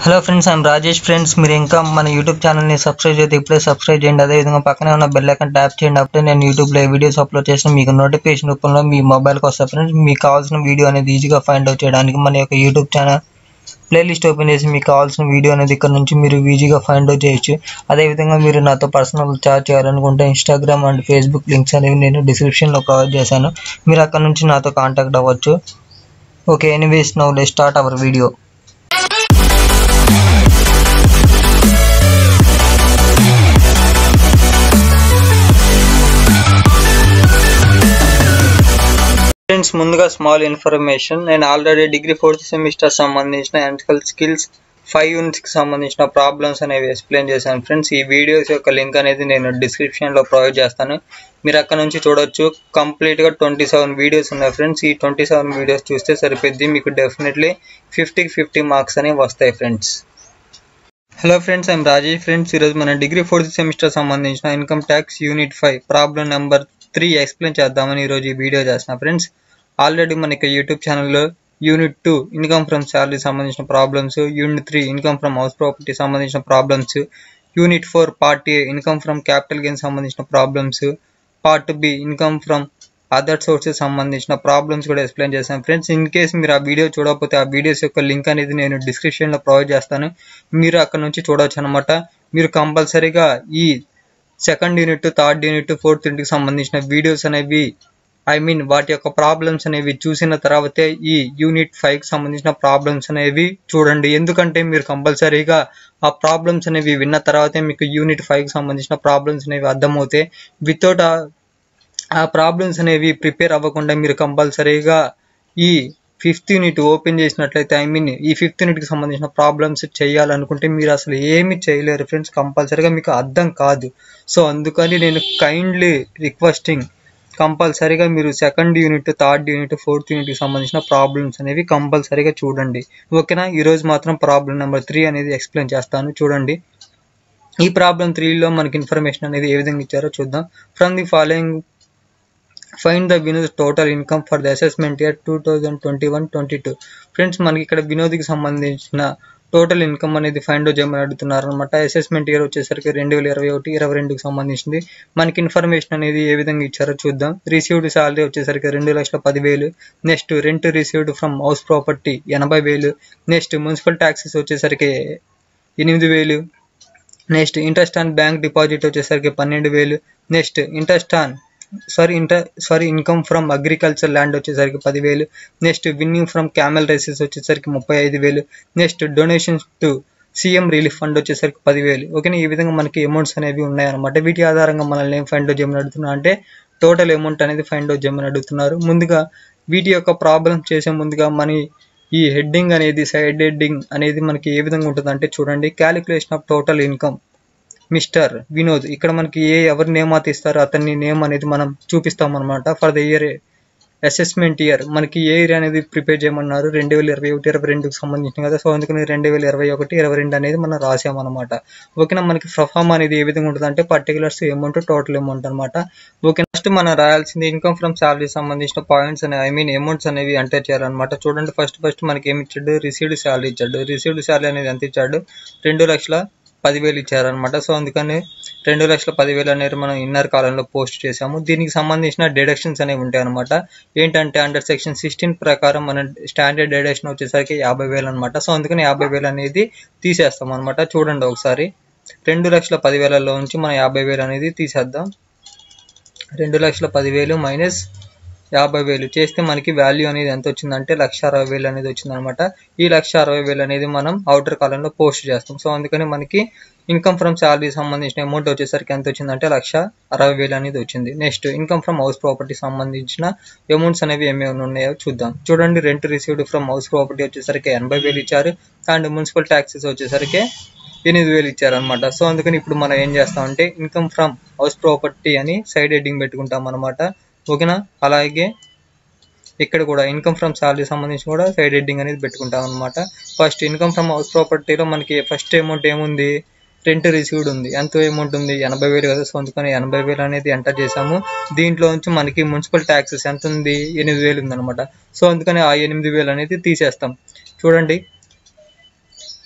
hello friends I'm Rajesh friends మీరు ఇంకా మన యూట్యూబ్ ఛానల్ని సబ్స్క్రైబ్ చేస్తే ఇప్పుడే సబ్స్క్రైబ్ చేయండి అదేవిధంగా పక్కనే ఉన్న బెల్ ఐకాన్ ట్యాప్ చేయండి అప్పుడే నేను యూట్యూబ్లో ఏ వీడియోస్ అప్లోడ్ చేసిన మీకు నోటిఫికేషన్ రూపంలో మీ మొబైల్కి వస్తాయి ఫ్రెండ్స్ మీకు కావాల్సిన వీడియో అనేది ఈజీగా ఫైండ్ అవుట్ చేయడానికి మన యొక్క యూట్యూబ్ ఛానల్ ప్లేలిస్ట్ ఓపెన్ చేసి మీకు కావాల్సిన వీడియో అనేది ఇక్కడ నుంచి మీరు ఈజీగా ఫైండ్ అవుట్ చేయొచ్చు అదేవిధంగా మీరు నాతో పర్సనల్ చాట్ చేయాలనుకుంటే ఇన్స్టాగ్రామ్ అండ్ ఫేస్బుక్ లింక్స్ అనేవి నేను డిస్క్రిప్షన్లో ప్రొవైడ్ చేశాను మీరు అక్కడ నుంచి నాతో కాంటాక్ట్ అవ్వచ్చు okay anyways now let start our video friends ముందుగా స్మాల్ ఇన్ఫర్మేషన్ నేను ఆల్రెడీ డిగ్రీ ఫోర్త్ సెమిస్టర్ సంబంధించిన ఎన్సికల్ స్కిల్స్ ఫైవ్ యూనిట్స్కి సంబంధించిన ప్రాబ్లమ్స్ అనేవి ఎక్స్ప్లెయిన్ చేశాను ఫ్రెండ్స్ ఈ వీడియోస్ యొక్క లింక్ అనేది నేను డిస్క్రిప్షన్లో ప్రొవైడ్ చేస్తాను మీరు అక్కడ నుంచి చూడొచ్చు కంప్లీట్గా ట్వంటీ సెవెన్ వీడియోస్ ఉన్నాయి ఫ్రెండ్స్ ఈ ట్వంటీ సెవెన్ వీడియోస్ చూస్తే సరిపోద్ది మీకు డెఫినెట్లీ ఫిఫ్టీకి ఫిఫ్టీ మార్క్స్ అనేవి వస్తాయి friends hello friends I'm Rajesh friends ఈరోజు మన డిగ్రీ ఫోర్త్ సెమిస్టర్ సంబంధించిన income tax unit five problem number three explain చేద్దామని ఈరోజు ఈ వీడియో చేస్తున్నా ఫ్రెండ్స్ ఆల్రెడీ మనకి యూట్యూబ్ ఛానల్లో unit two income from salary సంబంధించిన problems unit three income from house property సంబంధించిన problems unit four part A income from capital gain సంబంధించిన problems part B income from other sources సంబంధించిన problems కూడా explain చేశాను friends in case మీరు ఆ video చూడకపోతే ఆ వీడియోస్ యొక్క లింక్ అనేది నేను డిస్క్రిప్షన్లో ప్రొవైడ్ చేస్తాను మీరు అక్కడ నుంచి చూడవచ్చు అనమాట మీరు కంపల్సరీగా ఈ second unit third unit fourth యూనిట్కి సంబంధించిన వీడియోస్ అనేవి ఐ మీన్ వాటి యొక్క ప్రాబ్లమ్స్ అనేవి చూసిన తర్వాతే ఈ యూనిట్ ఫైవ్కి సంబంధించిన ప్రాబ్లమ్స్ అనేవి చూడండి ఎందుకంటే మీరు కంపల్సరీగా ఆ ప్రాబ్లమ్స్ అనేవి విన్న తర్వాతే మీకు యూనిట్ ఫైవ్కి సంబంధించిన ప్రాబ్లమ్స్ అనేవి అర్థమవుతాయి వితౌట్ ఆ ప్రాబ్లమ్స్ అనేవి ప్రిపేర్ అవ్వకుండా మీరు కంపల్సరీగా ఈ ఫిఫ్త్ యూనిట్ ఓపెన్ చేసినట్లయితే ఐ మీన్ ఈ ఫిఫ్త్ యూనిట్కి సంబంధించిన ప్రాబ్లమ్స్ చేయాలనుకుంటే మీరు అసలు ఏమి చేయలేరు ఫ్రెండ్స్ కంపల్సరీగా మీకు అర్థం కాదు సో అందుకని నేను కైండ్లీ రిక్వెస్టింగ్ కంపల్సరీగా మీరు second unit third unit fourth యూనిట్కి సంబంధించిన ప్రాబ్లమ్స్ అనేవి కంపల్సరీగా చూడండి ఓకేనా ఈరోజు మాత్రం ప్రాబ్లం నెంబర్ త్రీ అనేది ఎక్స్ప్లెయిన్ చేస్తాను చూడండి ఈ ప్రాబ్లం త్రీలో మనకి ఇన్ఫర్మేషన్ అనేది ఏ విధంగా ఇచ్చారో చూద్దాం from the following find the Vinod total income for the assessment year two thousand twenty one twenty two friends మనకి ఇక్కడ వినోద్కి సంబంధించిన టోటల్ ఇన్కమ్ అనేది ఫైండ్ అవుట్ చేయమని అడుగుతున్నారు అనమాట అసెస్మెంట్ ఇయర్ వచ్చేసరికి రెండు వేల ఇరవై ఒకటి ఇరవై రెండుకి సంబంధించింది మనకి ఇన్ఫర్మేషన్ అనేది ఏ విధంగా ఇచ్చారో చూద్దాం రిసీవ్డ్ శాలరీ వచ్చేసరికి రెండు లక్షల పదివేలు next rent received from house property ఎనభై వేలు నెక్స్ట్ మున్సిపల్ ట్యాక్సెస్ వచ్చేసరికి ఎనిమిది వేలు next interest on bank deposit వచ్చేసరికి పన్నెండు వేలు నెక్స్ట్ ఇంట్రెస్ట్ ఆన్ సారీ ఇంటర్ sorry income from agriculture land వచ్చేసరికి పదివేలు next winning from camel races వచ్చేసరికి ముప్పై ఐదు వేలు next donations to CM relief fund వచ్చేసరికి పదివేలు ఓకేనా ఈ విధంగా మనకి అమౌంట్స్ అనేవి ఉన్నాయన్నమాట వీటి ఆధారంగా మనల్ని ఏం ఫైండ్ అవుట్ చేయమని అడుగుతున్నా అంటే టోటల్ అమౌంట్ అనేది ఫైండ్ అవుట్ చేయమని అడుగుతున్నారు ముందుగా వీటి యొక్క ప్రాబ్లమ్ చేసే ముందుగా మన ఈ హెడ్డింగ్ అనేది సైడ్ హెడ్డింగ్ అనేది మనకి ఏ విధంగా ఉంటుంది అంటే చూడండి calculation of total income mister Vinod ఇక్కడ మనకి ఏ ఎవరి నేమ్ అయితే ఇస్తారో అతన్ని నేమ్ అనేది మనం చూపిస్తాం అనమాట for the year assessment year మనకి ఏ ఇయర్ అనేది ప్రిపేర్ చేయమన్నారు రెండు వేల ఇరవై ఒకటి ఇరవై రెండుకి సంబంధించిన కదా సో అందుకని రెండు వేల ఇరవై ఒకటి ఇరవై రెండు అనేది మనం రాసామన్నమాట ఓకేనా మనకి ప్రఫామ్ అనేది ఏ విధంగా ఉంటుంది అంటే పర్టికులర్స్ అమౌంట్ టోటల్ అమౌంట్ అనమాట ఓకే నెక్స్ట్ మనం రాయాల్సింది ఇన్కమ్ ఫ్రమ్ శాలరీ సంబంధించిన పాయింట్స్ అనే ఐ మీన్ అమౌంట్స్ అనేవి ఎంటర్ చేయాలన్నమాట చూడండి ఫస్ట్ ఫస్ట్ మనకి ఏమి ఇచ్చాడు రిసీవ్డ్ శాలరీ ఇచ్చాడు రిసీవ్డ్ శాలరీ అనేది ఎంత ఇచ్చాడు రెండు లక్షల పదివేలు ఇచ్చారనమాట సో అందుకని రెండు లక్షల పదివేలు అనేది మనం ఇన్నర్ కాలంలో పోస్ట్ చేసాము దీనికి సంబంధించిన డిడక్షన్స్ అనేవి ఉంటాయి అనమాట ఏంటంటే అండర్ సెక్షన్ సిక్స్టీన్ ప్రకారం మన స్టాండర్డ్ డిడక్షన్ వచ్చేసరికి యాభై వేలు అనమాట సో అందుకని యాభై వేలు అనేది తీసేస్తాం అనమాట చూడండి ఒకసారి రెండు లక్షల పదివేలలో నుంచి మనం యాభై వేలు అనేది తీసేద్దాం రెండు లక్షల పదివేలు మైనస్ యాభై వేలు చేస్తే మనకి వాల్యూ అనేది ఎంత వచ్చిందంటే లక్ష అరవై వేలు అనేది వచ్చిందనమాట ఈ లక్ష అరవై వేలు అనేది మనం అవుటర్ కాలంలో పోస్ట్ చేస్తాం సో అందుకని మనకి ఇన్కమ్ ఫ్రమ్ శాలరీ సంబంధించిన అమౌంట్ వచ్చేసరికి ఎంత వచ్చిందంటే లక్ష అరవై వేలు అనేది వచ్చింది next income from house property సంబంధించిన అమౌంట్స్ అనేవి ఏమేమి ఉన్నాయో చూద్దాం చూడండి rent received from house property వచ్చేసరికి ఎనభై వేలు ఇచ్చారు అండ్ మున్సిపల్ ట్యాక్సెస్ వచ్చేసరికి ఎనిమిది వేలు ఇచ్చారనమాట సో అందుకని ఇప్పుడు మనం ఏం చేస్తామంటే ఇన్కమ్ ఫ్రమ్ హౌస్ ప్రాపర్టీ అని సైడ్ హెడ్డింగ్ పెట్టుకుంటాం అనమాట ఓకేనా అలాగే ఇక్కడ కూడా ఇన్కమ్ ఫ్రమ్ శాలరీ సంబంధించి కూడా సైడ్ హెడ్డింగ్ అనేది పెట్టుకుంటాం అనమాట ఫస్ట్ ఇన్కమ్ ఫ్రమ్ హౌస్ ప్రాపర్టీలో మనకి ఫస్ట్ అమౌంట్ ఏముంది రెంట్ రిసీవ్డ్ ఉంది ఎంత అమౌంట్ ఉంది ఎనభై వేలు కదా సో అందుకని ఎనభై వేలు అనేది ఎంటర్ చేసాము దీంట్లో నుంచి మనకి మున్సిపల్ ట్యాక్సెస్ ఎంత ఉంది ఎనిమిది వేలు ఉందన్నమాట సో అందుకని ఆ ఎనిమిది వేలు అనేది తీసేస్తాం చూడండి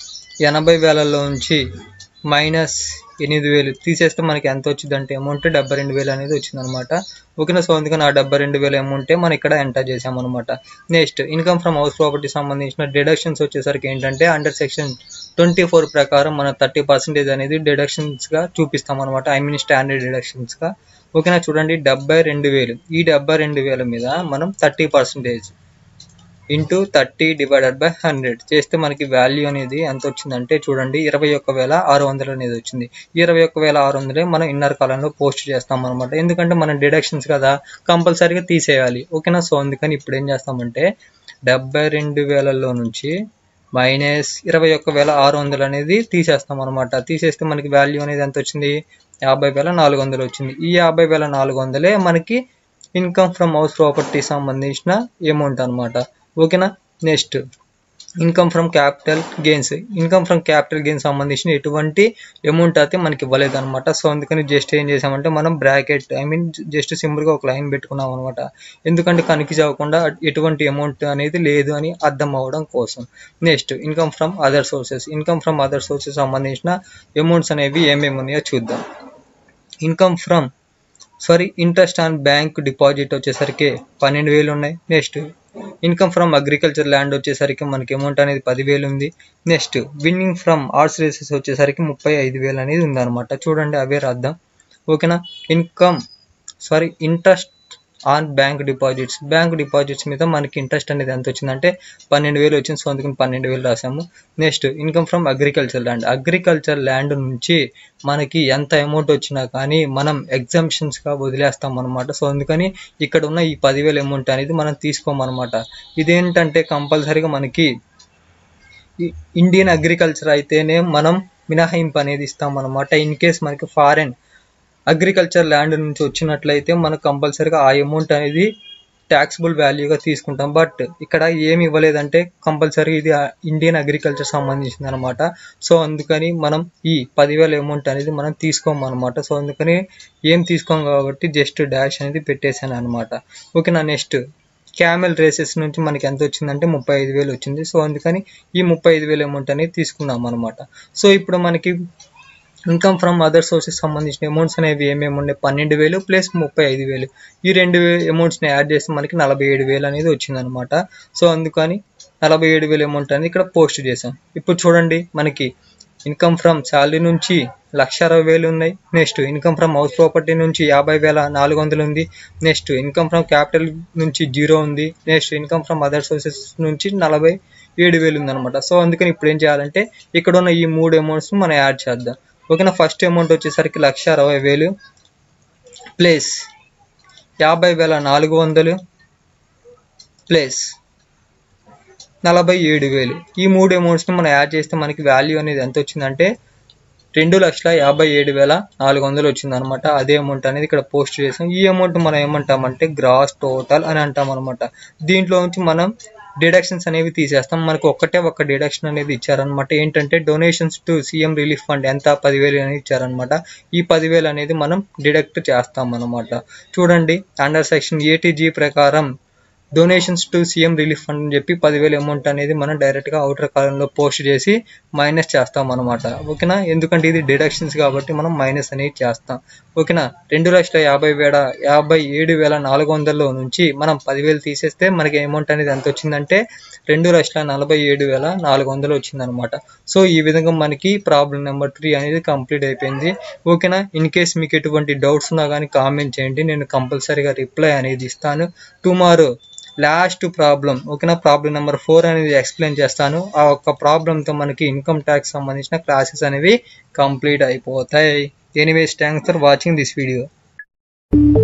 ఎనభై వేలలో నుంచి మైనస్ ఎనిమిది వేలు తీసేస్తే మనకి ఎంత వచ్చింది అంటే అమౌంట్ డెబ్బై రెండు వేలు అనేది వచ్చింది అనమాట ఓకేనా సో అందుకని ఆ డెబ్బై రెండు వేల అమౌంటే మనం ఇక్కడ ఎంటర్ చేసామన్నమాట next income from house property సంబంధించిన డిడక్షన్స్ వచ్చేసరికి ఏంటంటే అండర్ సెక్షన్ ట్వంటీ ఫోర్ ప్రకారం మన థర్టీ పర్సెంటేజ్ అనేది డిడక్షన్స్గా చూపిస్తాం అనమాట ఐ మీన్ స్టాండర్డ్ డిడక్షన్స్గా ఓకేనా చూడండి డెబ్బై రెండు వేలు ఈ డెబ్బై రెండు వేల మీద మనం thirty percentage into thirty divided by hundred చేస్తే మనకి వాల్యూ అనేది ఎంత వచ్చిందంటే చూడండి ఇరవై ఒక్క వేల ఆరు వందలు అనేది వచ్చింది ఈ ఇరవై ఒక్క వేల ఆరు వందలే మనం ఇన్నర్ కాలంలో పోస్ట్ చేస్తాం అనమాట ఎందుకంటే మనం డిడక్షన్స్ కదా కంపల్సరీగా తీసేయాలి ఓకేనా సో అందుకని ఇప్పుడు ఏం చేస్తామంటే డెబ్బై రెండు వేలలో నుంచి మైనస్ ఇరవై ఒక్క వేల ఆరు వందలు అనేది తీసేస్తాం అనమాట తీసేస్తే మనకి వాల్యూ అనేది ఎంత వచ్చింది యాభై వేల నాలుగు వందలు వచ్చింది ఈ యాభై వేల నాలుగు వందలే మనకి ఇన్కమ్ ఫ్రమ్ హౌస్ ప్రాపర్టీ సంబంధించిన అమౌంట్ అనమాట ఓకేనా next income from capital gains income from capital gains సంబంధించిన ఎటువంటి అమౌంట్ అయితే మనకి ఇవ్వలేదు అనమాట సో అందుకని జస్ట్ ఏం చేసామంటే మనం బ్రాకెట్ ఐ మీన్ జస్ట్ సింపుల్గా ఒక లైన్ పెట్టుకున్నాం అనమాట ఎందుకంటే కన్ఫ్యూజ్ అవ్వకుండా ఎటువంటి అమౌంట్ అనేది లేదు అని అర్థం అవ్వడం కోసం next income from other sources income from other sources సంబంధించిన అమౌంట్స్ అనేవి ఏమేమి ఉన్నాయో చూద్దాం income from sorry interest on bank deposit వచ్చేసరికి పన్నెండు వేలు ఉన్నాయి next income from agriculture land వచ్చేసరికి మనకి అమౌంట్ అనేది పదివేలు ఉంది next winning from horse races వచ్చేసరికి ముప్పై ఐదు వేలు అనేది ఉందన్నమాట చూడండి అవే రాద్దాం ఓకేనా income sorry interest on bank deposits bank deposits మీద మనకి ఇంట్రెస్ట్ అనేది ఎంత వచ్చిందంటే పన్నెండు వేలు వచ్చింది సో అందుకని పన్నెండు వేలు రాసాము next income from agriculture land agriculture land నుంచి మనకి ఎంత అమౌంట్ వచ్చినా కానీ మనం ఎగ్జామ్షన్స్గా వదిలేస్తాం అనమాట సో అందుకని ఇక్కడ ఉన్న ఈ పదివేల అమౌంట్ అనేది మనం తీసుకోమన్నమాట ఇదేంటంటే కంపల్సరీగా మనకి ఇండియన్ అగ్రికల్చర్ అయితేనే మనం మినహాయింపు అనేది ఇస్తాం అనమాట ఇన్ కేస్ మనకి ఫారెన్ అగ్రికల్చర్ ల్యాండ్ నుంచి వచ్చినట్లయితే మనకు కంపల్సరీగా ఆ అమౌంట్ అనేది ట్యాక్సిబుల్ వాల్యూగా తీసుకుంటాం బట్ ఇక్కడ ఏమి ఇవ్వలేదంటే కంపల్సరీ ఇది ఇండియన్ అగ్రికల్చర్ సంబంధించింది అనమాట సో అందుకని మనం ఈ పదివేల అమౌంట్ అనేది మనం తీసుకోమన్నమాట సో అందుకని ఏం తీసుకోం కాబట్టి జస్ట్ డాష్ అనేది పెట్టేశాను అనమాట ఓకేనా నెక్స్ట్ క్యామెల్ రేసెస్ నుంచి మనకి ఎంత వచ్చిందంటే ముప్పై ఐదు వేలు వచ్చింది సో అందుకని ఈ ముప్పై ఐదు వేలు అమౌంట్ అనేది తీసుకున్నాం అనమాట సో ఇప్పుడు మనకి ఇన్కమ్ ఫ్రమ్ అదర్ సోర్సెస్ సంబంధించిన అమౌంట్స్ అనేవి ఏమేమి ఉన్నాయి పన్నెండు వేలు ప్లస్ ముప్పై ఐదు వేలు ఈ రెండు అమౌంట్స్ని యాడ్ చేస్తే మనకి నలభై ఏడు వేలు అనేది వచ్చిందనమాట సో అందుకని నలభై ఏడు వేలు అమౌంట్ అనేది ఇక్కడ పోస్ట్ చేసాం ఇప్పుడు చూడండి మనకి ఇన్కమ్ ఫ్రమ్ శాలరీ నుంచి లక్ష అరవై వేలు ఉన్నాయి next income from house property నుంచి యాభై వేల నాలుగు వందలు ఉంది నెక్స్ట్ ఇన్కమ్ ఫ్రమ్ క్యాపిటల్ నుంచి జీరో ఉంది next income from other sources నుంచి నలభై ఏడు వేలు ఉందన్నమాట సో అందుకని ఇప్పుడు ఏం చేయాలంటే ఇక్కడ ఉన్న ఈ మూడు అమౌంట్స్ మనం యాడ్ చేద్దాం ఓకేనా ఫస్ట్ అమౌంట్ వచ్చేసరికి లక్ష అరవై వేలు ప్లస్ యాభై వేల నాలుగు వందలు ప్లస్ నలభై ఏడు వేలు ఈ మూడు అమౌంట్స్ని మనం యాడ్ చేస్తే మనకి వాల్యూ అనేది ఎంత వచ్చిందంటే రెండు లక్షల యాభై ఏడు వేల నాలుగు వందలు వచ్చింది అనమాట అదే అమౌంట్ అనేది ఇక్కడ పోస్ట్ చేసాం ఈ అమౌంట్ మనం ఏమంటామంటే గ్రాస్ టోటల్ అని అంటాం అనమాట దీంట్లో నుంచి మనం డిడక్షన్స్ అనేవి తీసేస్తాం మనకు ఒక్కటే ఒక్క డిడక్షన్ అనేది ఇచ్చారనమాట ఏంటంటే donations to CM relief fund ఎంత పదివేలు అనేది ఇచ్చారనమాట ఈ పదివేలు అనేది మనం డిడక్ట్ చేస్తాం అనమాట చూడండి అండర్ సెక్షన్ ఏటీజీ ప్రకారం donations to CM relief fund అని చెప్పి పదివేల అమౌంట్ అనేది మనం డైరెక్ట్గా అవుటర్ కాలంలో పోస్ట్ చేసి మైనస్ చేస్తాం అనమాట ఓకేనా ఎందుకంటే ఇది డిడక్షన్స్ కాబట్టి మనం మైనస్ అనేది చేస్తాం ఓకేనా రెండు లక్షల యాభై వేల యాభై ఏడు వేల నాలుగు వందల నుంచి మనం పదివేలు తీసేస్తే మనకి అమౌంట్ అనేది ఎంత వచ్చిందంటే రెండు లక్షల నలభై ఏడు వేల నాలుగు వందలు వచ్చిందనమాట సో ఈ విధంగా మనకి ప్రాబ్లం నెంబర్ త్రీ అనేది కంప్లీట్ అయిపోయింది ఓకేనా ఇన్ కేస్ మీకు ఎటువంటి డౌట్స్ ఉన్నా కానీ కామెంట్ చేయండి నేను కంపల్సరీగా రిప్లై అనేది ఇస్తాను టుమారో లాస్ట్ ప్రాబ్లం ఓకేనా ప్రాబ్లం నెంబర్ ఫోర్ అనేది ఎక్స్ప్లెయిన్ చేస్తాను ఆ ఒక్క ప్రాబ్లంతో మనకి ఇన్కమ్ ట్యాక్స్ సంబంధించిన క్లాసెస్ అనేవి కంప్లీట్ అయిపోతాయి anyways thanks for watching this video